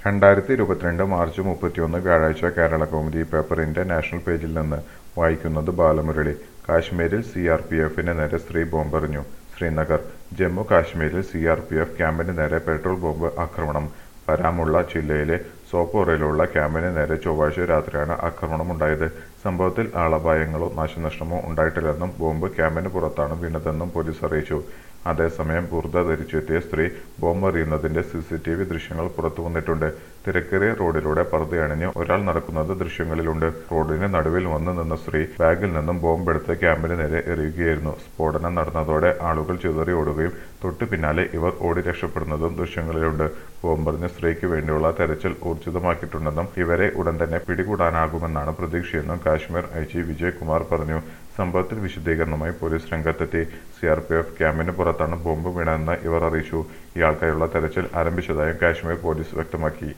രണ്ടായിരത്തി ഇരുപത്തിരണ്ട് മാർച്ച് മുപ്പത്തിയൊന്ന് വ്യാഴാഴ്ച കേരള കൗമുദി പേപ്പറിന്റെ നാഷണൽ പേജിൽ നിന്ന് വായിക്കുന്നത് ബാലമുരളി കാശ്മീരിൽ സി ആർ പി എഫിന് നേരെ സ്ത്രീ ബോംബെറിഞ്ഞു ശ്രീനഗർ ജമ്മു കാശ്മീരിൽ സി ആർ പി എഫ് ക്യാമ്പിന് നേരെ പെട്രോൾ ബോംബ് ആക്രമണം പരാമുള്ള ജില്ലയിലെ സോപ്പോറയിലുള്ള ക്യാമ്പിന് നേരെ ചൊവ്വാഴ്ച രാത്രിയാണ് ആക്രമണമുണ്ടായത് സംഭവത്തിൽ ആളപായങ്ങളോ നാശനഷ്ടമോ ഉണ്ടായിട്ടില്ലെന്നും ബോംബ് ക്യാമ്പിന് പുറത്താണ് വീണതെന്നും പോലീസ് അറിയിച്ചു അതേസമയം ബുർദ ധരിച്ചെത്തിയ സ്ത്രീ ബോംബ് എറിയുന്നതിന്റെ സിസിടിവി ദൃശ്യങ്ങൾ പുറത്തുവന്നിട്ടുണ്ട് തിരക്കേറിയ റോഡിലൂടെ പർദ്ദയണിഞ്ഞ് ഒരാൾ നടക്കുന്നത് ദൃശ്യങ്ങളിലുണ്ട് റോഡിന് നടുവിൽ വന്നു നിന്ന സ്ത്രീ ബാഗിൽ നിന്നും ബോംബെടുത്ത് ക്യാമ്പിന് നേരെ എറിയുകയായിരുന്നു സ്ഫോടനം നടന്നതോടെ ആളുകൾ ചിതറി ഓടുകയും തൊട്ടു പിന്നാലെ ഇവർ ഓടി രക്ഷപ്പെടുന്നതും ദൃശ്യങ്ങളിലുണ്ട് ബോംബെറിഞ്ഞ സ്ത്രീക്ക് വേണ്ടിയുള്ള തെരച്ചിൽ ഊർജിതമാക്കിയിട്ടുണ്ടെന്നും ഇവരെ ഉടൻ തന്നെ പിടികൂടാനാകുമെന്നാണ് പ്രതീക്ഷയെന്നും കാശ്മീർ ഐ ജി വിജയ് കുമാർ പറഞ്ഞു സംഭവത്തിൽ വിശദീകരണവുമായി പോലീസ് രംഗത്തെത്തി സിആർപിഎഫ് ക്യാമ്പിന് പുറത്താണ് ബോംബ് വീണതെന്ന് ഇവർ അറിയിച്ചു ഇയാൾക്കായുള്ള തെരച്ചിൽ ആരംഭിച്ചതായും കാശ്മീർ പോലീസ് വ്യക്തമാക്കി